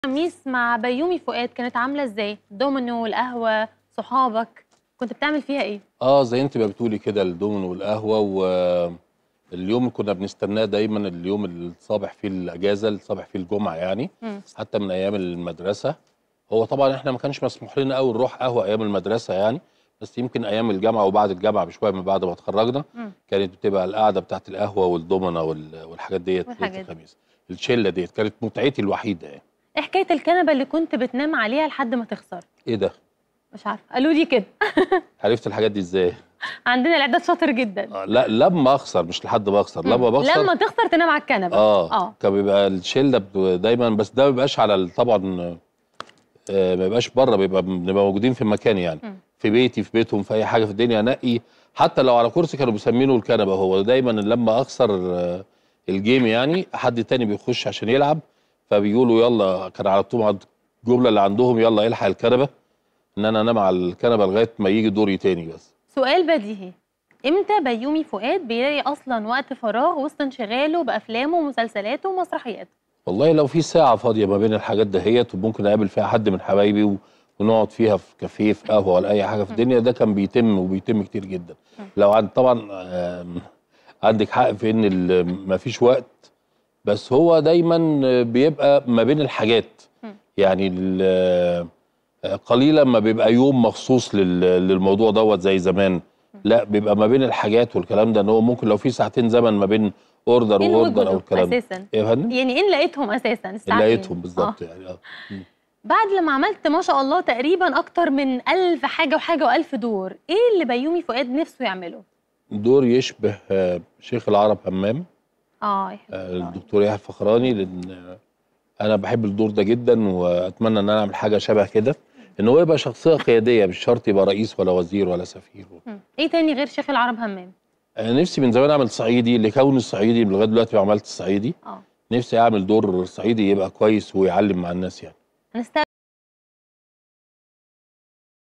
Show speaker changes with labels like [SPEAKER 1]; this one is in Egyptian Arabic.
[SPEAKER 1] خميس مع بيومي فؤاد كانت عامله ازاي الدومينو القهوه صحابك كنت بتعمل فيها ايه
[SPEAKER 2] اه زي انت ما بتقولي كده الدومينو والقهوه واليوم اللي كنا بنستناه دايما اليوم اللي صابح فيه الاجازه اللي صابح فيه الجمعه يعني
[SPEAKER 1] مم.
[SPEAKER 2] حتى من ايام المدرسه هو طبعا احنا ما كانش مسموح لنا قوي نروح قهوه ايام المدرسه يعني بس يمكن ايام الجامعه وبعد الجامعه بشويه من بعد ما اتخرجنا
[SPEAKER 1] مم.
[SPEAKER 2] كانت بتبقى القعده بتاعت القهوه والدومنه وال- والحاجات ديت
[SPEAKER 1] والحاجات
[SPEAKER 2] ليله
[SPEAKER 1] دي.
[SPEAKER 2] الخميس الشله ديت كانت متعتي الوحيده يعني
[SPEAKER 1] ايه حكايه الكنبه اللي كنت بتنام عليها لحد ما تخسر
[SPEAKER 2] ايه ده
[SPEAKER 1] مش عارفه قالوا لي كده
[SPEAKER 2] عرفت الحاجات دي ازاي
[SPEAKER 1] عندنا الاعداد شاطر جدا
[SPEAKER 2] آه لا لما اخسر مش لحد ما اخسر لما
[SPEAKER 1] مم.
[SPEAKER 2] بخسر
[SPEAKER 1] لما تخسر تنام على الكنبه
[SPEAKER 2] اه,
[SPEAKER 1] اه
[SPEAKER 2] كان بيبقى الشله بت- دايما بس ده ما بيبقاش على ال- طبعا آه ما بيبقاش بره بيبقى بنبقى موجودين في مكان يعني
[SPEAKER 1] مم.
[SPEAKER 2] في بيتي في بيتهم في اي حاجه في الدنيا انقي حتى لو على كرسي كانوا بيسمينه الكنبه هو دايما لما اخسر آه، الجيم يعني حد تاني بيخش عشان يلعب فبيقولوا يلا كان على طول الجمله اللي عندهم يلا الحق الكنبه ان انا انام على الكنبه لغايه ما يجي دوري تاني بس
[SPEAKER 1] سؤال بديهي امتى بيومي فؤاد بيلاقي اصلا وقت فراغ وسط انشغاله بافلامه ومسلسلاته ومسرحياته
[SPEAKER 2] والله لو في ساعة فاضية ما بين الحاجات دهيت وممكن أقابل فيها حد من حبايبي و- ونقعد فيها في كافيه في قهوة ولا أي حاجة في الدنيا ده كان بيتم وبيتم كتير جدا
[SPEAKER 1] م.
[SPEAKER 2] لو عند طبعا آم، عندك حق في إن ال- ما فيش وقت بس هو دايما بيبقى ما بين الحاجات
[SPEAKER 1] م.
[SPEAKER 2] يعني ال- قليلا ما بيبقى يوم مخصوص لل- للموضوع دوت زي زمان لا بيبقى ما بين الحاجات والكلام ده ان هو ممكن لو في ساعتين زمن ما بين اوردر
[SPEAKER 1] إن
[SPEAKER 2] واوردر او
[SPEAKER 1] وجدوا
[SPEAKER 2] الكلام ده
[SPEAKER 1] اساسا
[SPEAKER 2] ايه يا فندم؟
[SPEAKER 1] يعني ان لقيتهم اساسا
[SPEAKER 2] اللي
[SPEAKER 1] الساعتين.
[SPEAKER 2] لقيتهم
[SPEAKER 1] آه.
[SPEAKER 2] بالظبط يعني اه
[SPEAKER 1] بعد لما عملت ما شاء الله تقريبا اكتر من ألف حاجه وحاجه وألف دور ايه اللي بيومي فؤاد نفسه يعمله
[SPEAKER 2] دور يشبه آه، شيخ العرب همام
[SPEAKER 1] اه يا
[SPEAKER 2] آه،
[SPEAKER 1] حبيبي.
[SPEAKER 2] الدكتور يحيى الفخراني لان آه، انا بحب الدور ده جدا واتمنى ان انا اعمل حاجه شبه كده ان هو يبقى شخصيه قياديه مش شرط يبقى رئيس ولا وزير ولا سفير
[SPEAKER 1] مم. ايه تاني غير شيخ العرب همام
[SPEAKER 2] انا نفسي من زمان اعمل صعيدي لكون الصعيدي لغايه دلوقتي ما عملت الصعيدي
[SPEAKER 1] اه
[SPEAKER 2] نفسي اعمل دور صعيدي يبقى كويس ويعلم مع الناس يعني
[SPEAKER 1] هنستقبل